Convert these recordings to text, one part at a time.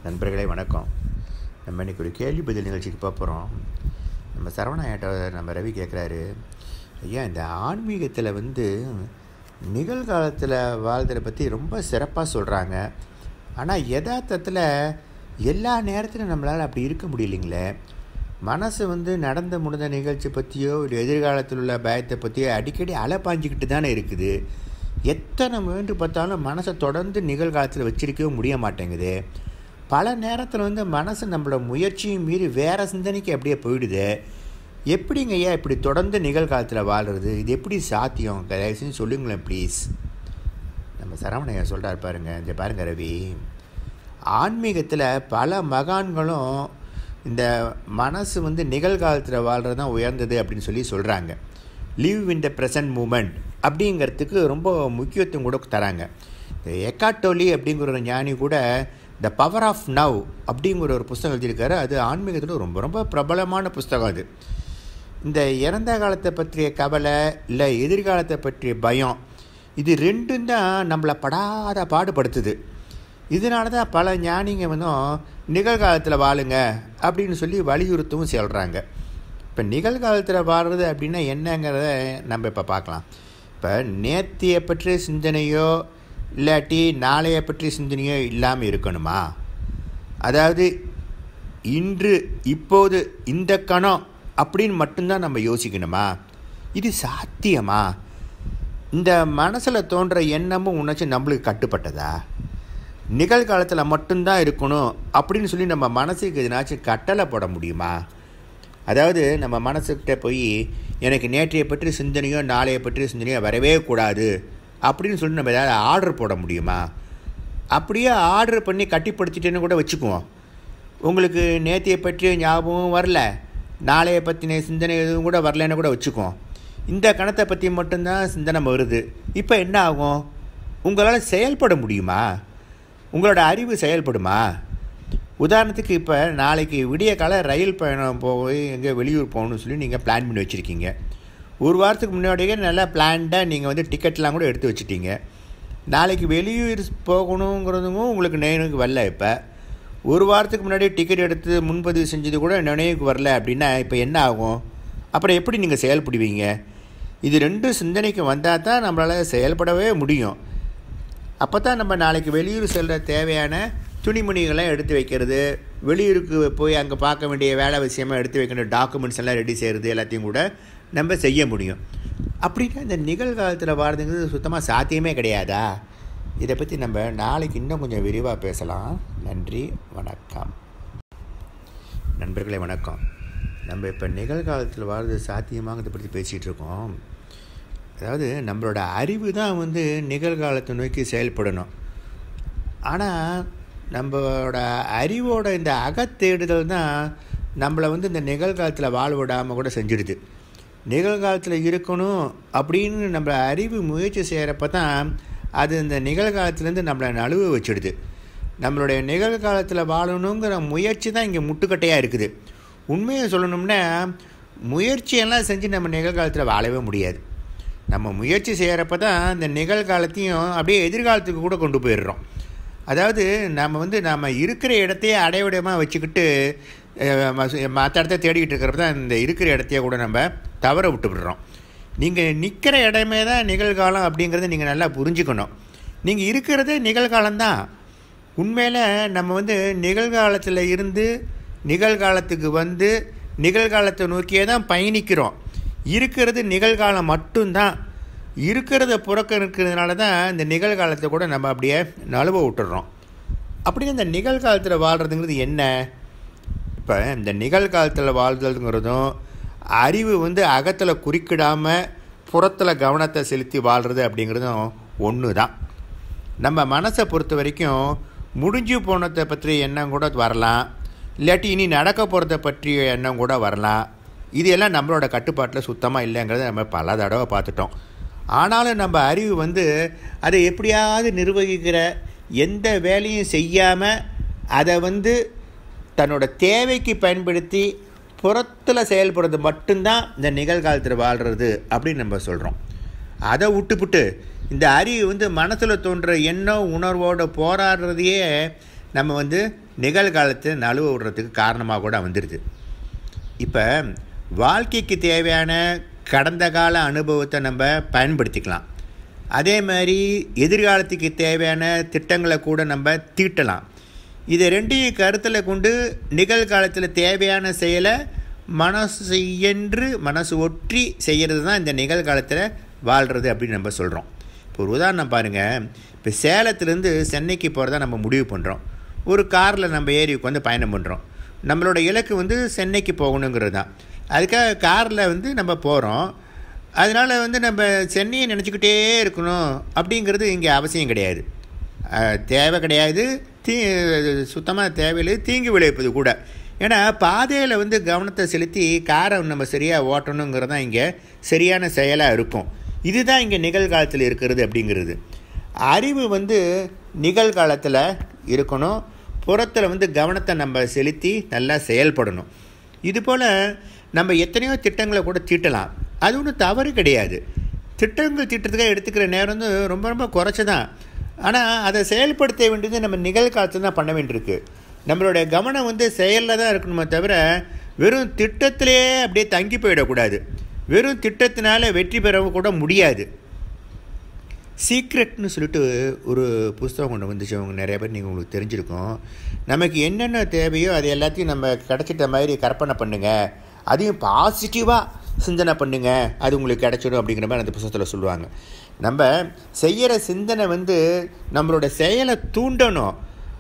நண்பர்களே வணக்கம் நம்ம இன்றைக்கி ஒரு கேள்வி பதில் நிகழ்ச்சிக்கு போக போகிறோம் நம்ம சரவணாயிட்ட நம்ம ரவி கேட்குறாரு ஐயா இந்த ஆன்மீகத்தில் வந்து நிகழ்காலத்தில் வாழ்றதை பற்றி ரொம்ப சிறப்பாக சொல்கிறாங்க ஆனால் யதார்த்தத்தில் எல்லா நேரத்திலும் நம்மளால் அப்படி இருக்க முடியலைங்களே மனசு வந்து நடந்து முடிந்த நிகழ்ச்சி பற்றியோ இல்லை எதிர்காலத்தில் உள்ள பயத்தை பற்றியோ அடிக்கடி அலைப்பாஞ்சிக்கிட்டு தானே இருக்குது எத்தனை முயன்று பார்த்தாலும் மனசை தொடர்ந்து நிகழ்காலத்தில் வச்சிருக்கவே முடிய மாட்டேங்குது பல நேரத்தில் வந்து மனசு நம்மளோட முயற்சியும் மீறி வேறு சிந்தனைக்கு அப்படியே போயிடுது எப்படிங்க ஐயா இப்படி தொடர்ந்து நிகழ்காலத்தில் வாழ்கிறது இது எப்படி சாத்தியம் தயவுசெஞ்சு சொல்லுங்களேன் ப்ளீஸ் நம்ம சரவணையா சொல்கிறார் பாருங்க இந்த பாருங்க ரவி ஆன்மீகத்தில் பல மகான்களும் இந்த மனசு வந்து நிகழ்காலத்தில் வாழ்கிறது தான் உயர்ந்தது அப்படின்னு சொல்லி சொல்கிறாங்க live in the present moment அப்படிங்கிறதுக்கு ரொம்ப முக்கியத்துவம் கூட தராங்க இந்த எக்காட்டோலி அப்படிங்கிற ஒரு ஞானி கூட த பவர் ஆஃப் நவ் அப்படிங்கிற ஒரு புஸ்தகம் எழுதியிருக்காரு அது ஆன்மீகத்தில் ரொம்ப ரொம்ப பிரபலமான புஸ்தகம் அது இந்த இறந்த காலத்தை பற்றிய கவலை இல்லை எதிர்காலத்தை பற்றிய பயம் இது ரெண்டும் தான் நம்மளை படாத பாடுபடுத்துது இதனால தான் பல ஞானிங்க வந்து நிகழ்காலத்தில் வாழுங்க அப்படின்னு சொல்லி வலியுறுத்தவும் சொல்கிறாங்க இப்போ நிகழ்காலத்தில் வாழ்கிறது அப்படின்னா என்னங்கிறத நம்ம இப்போ பார்க்கலாம் இப்போ நேத்தியை பற்றிய சிந்தனையோ இல்லாட்டி நாளைய பற்றிய சிந்தனையோ இல்லாமல் இருக்கணுமா அதாவது இன்று இப்போது இந்த கணம் அப்படின்னு மட்டும்தான் நம்ம யோசிக்கணுமா இது சாத்தியமா இந்த மனசில் தோன்ற எண்ணமும் உணர்ச்சி நம்மளுக்கு கட்டுப்பட்டதா நிகழ்காலத்தில் மட்டும்தான் இருக்கணும் அப்படின்னு சொல்லி நம்ம மனசுக்கு எதனாச்சும் கட்டளை போட முடியுமா அதாவது நம்ம மனசுக்கிட்ட போய் எனக்கு நேற்றைய பற்றி சிந்தனையோ நாளைய பற்றி சிந்தனையோ வரவே கூடாது அப்படின்னு சொல்லி நம்ம ஏதாவது ஆர்டர் போட முடியுமா அப்படியே ஆர்டர் பண்ணி கட்டிப்படுத்திட்டேன்னு கூட வச்சுக்குவோம் உங்களுக்கு நேற்றைய பற்றிய ஞாபகம் வரல நாளைய பற்றின சிந்தனை எதுவும் கூட வரலன்னு கூட வச்சுக்குவோம் இந்த கணத்தை பற்றி மட்டும்தான் சிந்தனை வருது இப்போ என்ன ஆகும் உங்களால் செயல்பட முடியுமா உங்களோட அறிவு செயல்படுமா உதாரணத்துக்கு இப்போ நாளைக்கு விடிய கால ரயில் பயணம் போய் எங்கே வெளியூர் போகணும்னு சொல்லி நீங்கள் பிளான் பண்ணி வச்சுருக்கீங்க ஒரு வாரத்துக்கு முன்னாடியே நல்லா பிளான்டாக நீங்கள் வந்து டிக்கெட்லாம் கூட எடுத்து வச்சுட்டீங்க நாளைக்கு வெளியூர் போகணுங்கிறதும் உங்களுக்கு நினைவுக்கு வரல இப்போ ஒரு வாரத்துக்கு முன்னாடி டிக்கெட் எடுத்து முன்பதிவு செஞ்சது கூட நினைவுக்கு வரல அப்படின்னா இப்போ என்ன ஆகும் அப்புறம் எப்படி நீங்கள் செயல்படுவீங்க இது ரெண்டும் சிந்தனைக்கு வந்தால் தான் நம்மளால் செயல்படவே முடியும் அப்போ தான் நம்ம நாளைக்கு வெளியூர் செல்கிற தேவையான துணிமணிகளை எடுத்து வைக்கிறது வெளியூருக்கு போய் அங்கே பார்க்க வேண்டிய வேலை விஷயமாக எடுத்து வைக்கிற டாக்குமெண்ட்ஸ் எல்லாம் ரெடி செய்கிறது எல்லாத்தையும் கூட நம்ம செய்ய முடியும் அப்படின்னா இந்த நிகழ்காலத்தில் வாழ்றதுங்கிறது சுத்தமாக சாத்தியமே கிடையாதா இதை பற்றி நம்ம நாளைக்கு இன்னும் கொஞ்சம் விரிவாக பேசலாம் நன்றி வணக்கம் நண்பர்களே வணக்கம் நம்ம இப்போ நிகழ்காலத்தில் வாழ்றது சாத்தியமாங்கிறத பற்றி பேசிகிட்டு இருக்கோம் அதாவது நம்மளோட அறிவு தான் வந்து நிகழ்காலத்தை நோக்கி செயல்படணும் ஆனால் நம்மளோட அறிவோட இந்த அகத்தேடுதல் தான் நம்மளை வந்து இந்த நிகழ்காலத்தில் வாழ விடாமல் கூட செஞ்சிடுது நிகழ்காலத்தில் இருக்கணும் அப்படின்னு நம்ம அறிவு முயற்சி செய்கிறப்ப தான் அது இந்த நிகழ்காலத்துலேருந்து நம்மளை நழுவ வச்சிடுது நம்மளுடைய நிகழ்காலத்தில் வாழணுங்கிற முயற்சி தான் இங்கே முட்டுக்கட்டையாக இருக்குது உண்மையை சொல்லணும்னா முயற்சியெல்லாம் செஞ்சு நம்ம நிகழ்காலத்தில் வாழவே முடியாது நம்ம முயற்சி செய்கிறப்ப தான் இந்த நிகழ்காலத்தையும் அப்படியே எதிர்காலத்துக்கு கூட கொண்டு போயிடுறோம் அதாவது நம்ம வந்து நம்ம இருக்கிற இடத்தையே அடைவிடமாக வச்சுக்கிட்டு மற்ற இடத்த தேடிக்கிட்டு இருக்கிறப்ப தான் இந்த இருக்கிற இடத்தையே கூட நம்ம தவற விட்டு விடுறோம் நீங்கள் நிற்கிற இடமே தான் நிகழ்காலம் அப்படிங்கிறத நீங்கள் நல்லா புரிஞ்சுக்கணும் நீங்கள் இருக்கிறதே நிகழ்காலம்தான் உண்மையில் நம்ம வந்து நிகழ்காலத்தில் இருந்து நிகழ்காலத்துக்கு வந்து நிகழ்காலத்தை நோக்கியே தான் பயணிக்கிறோம் இருக்கிறது நிகழ்காலம் மட்டும்தான் இருக்கிறத புறக்கணிக்கிறதுனால தான் இந்த நிகழ்காலத்தை கூட நம்ம அப்படியே நழுவ விட்டுடுறோம் அப்படின்னு இந்த நிகழ்காலத்தில் வாழ்கிறதுங்கிறது என்ன இப்போ இந்த நிகழ்காலத்தில் வாழ்றதுங்கிறதும் அறிவு வந்து அகத்தில் குறுக்கிடாமல் புறத்தில் கவனத்தை செலுத்தி வாழ்கிறது அப்படிங்கிறதும் ஒன்று தான் நம்ம மனசை பொறுத்த வரைக்கும் முடிஞ்சு போனதை பற்றி எண்ணம் கூட வரலாம் இல்லாட்டி இனி நடக்க போகிறத பற்றிய எண்ணம் கூட வரலாம் இது எல்லாம் நம்மளோட கட்டுப்பாட்டில் சுத்தமாக இல்லைங்கிறத நம்ம பல தடவை பார்த்துட்டோம் ஆனாலும் நம்ம அறிவு வந்து அதை எப்படியாவது நிர்வகிக்கிற எந்த வேலையும் செய்யாமல் அதை வந்து தன்னோட தேவைக்கு பயன்படுத்தி புறத்தில் செயல்படுறது மட்டும்தான் இந்த நிகழ்காலத்தில் வாழ்கிறது அப்படின்னு நம்ம சொல்கிறோம் அதை விட்டுப்புட்டு இந்த அறிவு வந்து மனசில் தோன்ற எண்ணம் உணர்வோடு போராடுறதையே நம்ம வந்து நிகழ்காலத்தை நழுவ விடுறதுக்கு காரணமாக கூட வந்துடுது இப்போ வாழ்க்கைக்கு தேவையான கடந்த கால அனுபவத்தை நம்ம பயன்படுத்திக்கலாம் அதே மாதிரி எதிர்காலத்துக்கு தேவையான திட்டங்களை கூட நம்ம தீட்டலாம் இதை ரெண்டையும் கருத்தில் கொண்டு நிகழ்காலத்தில் தேவையான செயலை மனசு இயன்று மனசு ஒற்றி செய்கிறது தான் இந்த நிகழ்காலத்தில் வாழ்கிறது அப்படின்னு நம்ம சொல்கிறோம் இப்போ ஒரு உதாரணம் பாருங்கள் இப்போ சேலத்துலேருந்து சென்னைக்கு போகிறதா நம்ம முடிவு பண்ணுறோம் ஒரு காரில் நம்ம ஏறி உட்காந்து பயணம் பண்ணுறோம் நம்மளோட இலக்கு வந்து சென்னைக்கு போகணுங்கிறது தான் அதுக்காக காரில் வந்து நம்ம போகிறோம் அதனால் வந்து நம்ம சென்னையை நினச்சிக்கிட்டே இருக்கணும் அப்படிங்கிறது இங்கே அவசியம் கிடையாது தேவை கிடையாது தீ சுத்தமாக தேவையில்லை தீங்கு விளைவிப்பது கூட ஏன்னா பாதையில் வந்து கவனத்தை செலுத்தி காரை நம்ம சரியாக ஓட்டணுங்கிறது தான் இங்கே சரியான செயலாக இருக்கும் இதுதான் இங்கே நிகழ்காலத்தில் இருக்கிறது அப்படிங்கிறது அறிவு வந்து நிகழ்காலத்தில் இருக்கணும் புறத்தில் வந்து கவனத்தை நம்ம செலுத்தி நல்லா செயல்படணும் இதுபோல் நம்ம எத்தனையோ திட்டங்களை கூட தீட்டலாம் அது ஒன்றும் தவறு கிடையாது திட்டங்கள் தீட்டுறதுக்காக எடுத்துக்கிற நேரம் வந்து ரொம்ப ரொம்ப குறைச்சி தான் ஆனால் அதை செயல்படுத்த வேண்டியது நம்ம நிகழ்காலத்தில் தான் பண்ண வேண்டியிருக்கு நம்மளுடைய கவனம் வந்து செயலில் தான் இருக்கணுமே தவிர வெறும் திட்டத்திலே அப்படியே தங்கி போயிடக்கூடாது வெறும் திட்டத்தினால வெற்றி பெறவும் கூட முடியாது சீக்ரெட்னு சொல்லிட்டு ஒரு புஸ்தகம் கொண்டு வந்துச்சு அவங்க நிறைய பேர் நீங்கள் உங்களுக்கு தெரிஞ்சிருக்கும் நமக்கு என்னென்ன தேவையோ அது எல்லாத்தையும் நம்ம கிடச்சிட்ட மாதிரி கற்பனை பண்ணுங்கள் அதையும் பாசிட்டிவாக சிந்தனை பண்ணுங்க அது உங்களுக்கு கிடச்சிடும் அப்படிங்கிற மாதிரி அந்த புத்தகத்தில் சொல்லுவாங்க நம்ம செய்கிற சிந்தனை வந்து நம்மளோட செயலை தூண்டணும்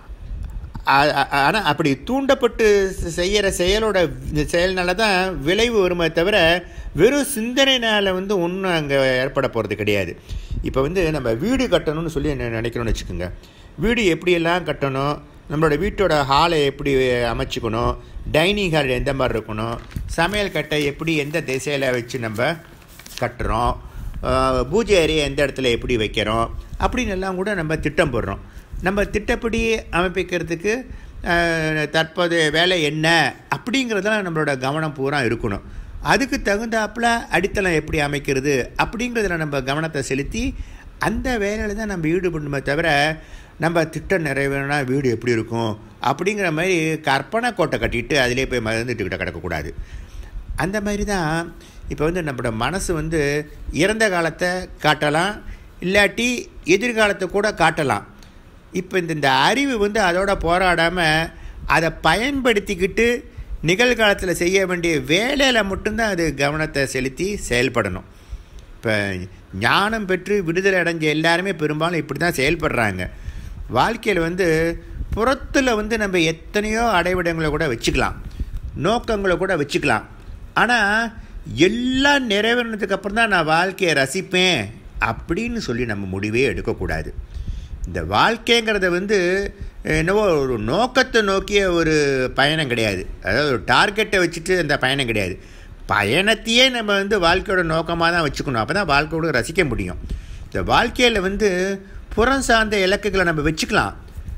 ஆனால் அப்படி தூண்டப்பட்டு செய்கிற செயலோட செயல்னால தான் விளைவு வருமே தவிர வெறும் சிந்தனைனால் வந்து ஒன்றும் அங்கே ஏற்பட போகிறது கிடையாது இப்போ வந்து நம்ம வீடு கட்டணும்னு சொல்லி நினைக்கணும்னு வச்சுக்கோங்க வீடு எப்படியெல்லாம் கட்டணும் நம்மளோட வீட்டோட ஹாலை எப்படி அமைச்சிக்கணும் டைனிங் ஹால் எந்த மாதிரி இருக்கணும் சமையல் கட்டை எப்படி எந்த திசையில் வச்சு நம்ம கட்டுறோம் பூஜை அறையை எந்த இடத்துல எப்படி வைக்கிறோம் அப்படின்னு எல்லாம் கூட நம்ம திட்டம் போடுறோம் நம்ம திட்டப்படி அமைப்பிக்கிறதுக்கு தற்போது வேலை என்ன அப்படிங்கிறதெல்லாம் நம்மளோட கவனம் பூரா இருக்கணும் அதுக்கு தகுந்தாப்பில் அடித்தளம் எப்படி அமைக்கிறது அப்படிங்கிறதுல நம்ம கவனத்தை செலுத்தி அந்த வேலையில் தான் நம்ம ஈடுபடணுமே தவிர நம்ம திட்டம் நிறைவேறினா வீடு எப்படி இருக்கும் அப்படிங்கிற மாதிரி கற்பனை கோட்டை கட்டிட்டு அதிலே போய் மறந்துட்டுக்கிட்ட கிடக்கக்கூடாது அந்த மாதிரி தான் இப்போ வந்து நம்மளோட மனசு வந்து இறந்த காலத்தை காட்டலாம் இல்லாட்டி எதிர்காலத்தை கூட காட்டலாம் இப்போ இந்த இந்த அறிவு வந்து அதோட போராடாமல் அதை பயன்படுத்திக்கிட்டு நிகழ்காலத்தில் செய்ய வேண்டிய வேலையில் மட்டும்தான் அது கவனத்தை செலுத்தி செயல்படணும் இப்போ ஞானம் பெற்று விடுதலை அடைஞ்ச எல்லாருமே பெரும்பாலும் இப்படி தான் செயல்படுறாங்க வாழ்க்கையில் வந்து புறத்தில் வந்து நம்ம எத்தனையோ அடைவிடங்களை கூட வச்சுக்கலாம் நோக்கங்களை கூட வச்சுக்கலாம் ஆனால் எல்லாம் நிறைவேறினதுக்கு அப்புறம் தான் நான் வாழ்க்கையை ரசிப்பேன் அப்படின்னு சொல்லி நம்ம முடிவே எடுக்கக்கூடாது இந்த வாழ்க்கைங்கிறத வந்து என்னவோ ஒரு நோக்கத்தை நோக்கிய ஒரு பயணம் கிடையாது அதாவது ஒரு டார்கெட்டை வச்சுட்டு அந்த பயணம் கிடையாது பயணத்தையே நம்ம வந்து வாழ்க்கையோட நோக்கமாக தான் வச்சுக்கணும் அப்போ தான் வாழ்க்கையோட ரசிக்க முடியும் இந்த வாழ்க்கையில் வந்து புறம் சார்ந்த இலக்குகளை நம்ம வச்சுக்கலாம்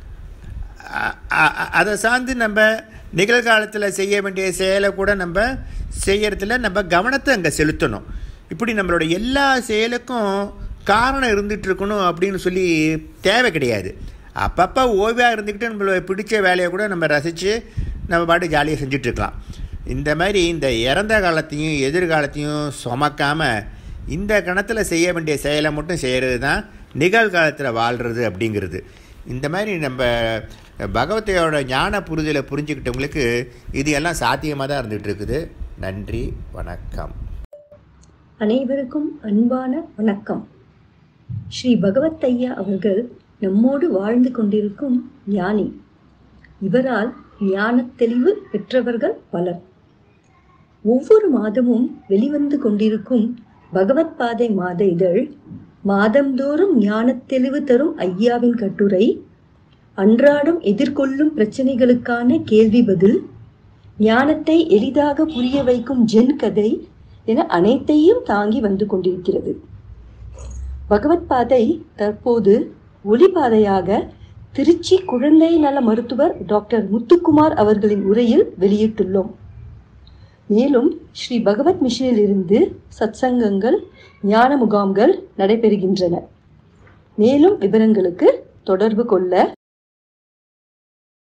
அதை சார்ந்து நம்ம நிகழ்காலத்தில் செய்ய வேண்டிய செயலை கூட நம்ம செய்யறதுல நம்ம கவனத்தை அங்கே செலுத்தணும் இப்படி நம்மளோட எல்லா செயலுக்கும் காரணம் இருந்துகிட்டு இருக்கணும் அப்படின்னு சொல்லி தேவை கிடையாது அப்பப்போ ஓய்வாக இருந்துக்கிட்டு நம்மளோட பிடிச்ச வேலையை கூட நம்ம ரசித்து நம்ம பாட்டு ஜாலியாக செஞ்சிட்ருக்கலாம் இந்த மாதிரி இந்த இறந்த காலத்தையும் எதிர்காலத்தையும் சுமக்காமல் இந்த கணத்தில் செய்ய வேண்டிய செயலை மட்டும் செய்கிறது தான் நிகழ்காலத்தில் வாழ்கிறது அப்படிங்கிறது இந்த மாதிரி நம்ம பகவத்தையோட ஞான புரிதலை புரிஞ்சுக்கிட்டவங்களுக்கு இது எல்லாம் சாத்தியமாக தான் இருந்துகிட்டு இருக்குது நன்றி வணக்கம் அனைவருக்கும் அன்பான வணக்கம் ஸ்ரீ பகவத் ஐயா அவர்கள் நம்மோடு வாழ்ந்து கொண்டிருக்கும் ஞானி இவரால் ஞானத் தெளிவு பெற்றவர்கள் பலர் ஒவ்வொரு மாதமும் வெளிவந்து கொண்டிருக்கும் பகவத் பாதை மாத இதழ் மாதந்தோறும் ஞானத் தெளிவு தரும் ஐயாவின் கட்டுரை அன்றாடம் எதிர்கொள்ளும் பிரச்சனைகளுக்கான கேள்வி பதில் ஞானத்தை எளிதாக புரிய வைக்கும் ஜென் கதை என அனைத்தையும் தாங்கி வந்து கொண்டிருக்கிறது பகவத் பாதை தற்போது ஒளிபாதையாக திருச்சி குழந்தை நல மருத்துவர் டாக்டர் முத்துக்குமார் அவர்களின் உரையில் வெளியிட்டுள்ளோம் மேலும் ஸ்ரீ பகவத் மிஷனில் இருந்து சத்சங்கங்கள் ஞான முகாம்கள் நடைபெறுகின்றன மேலும் விவரங்களுக்கு தொடர்பு கொள்ள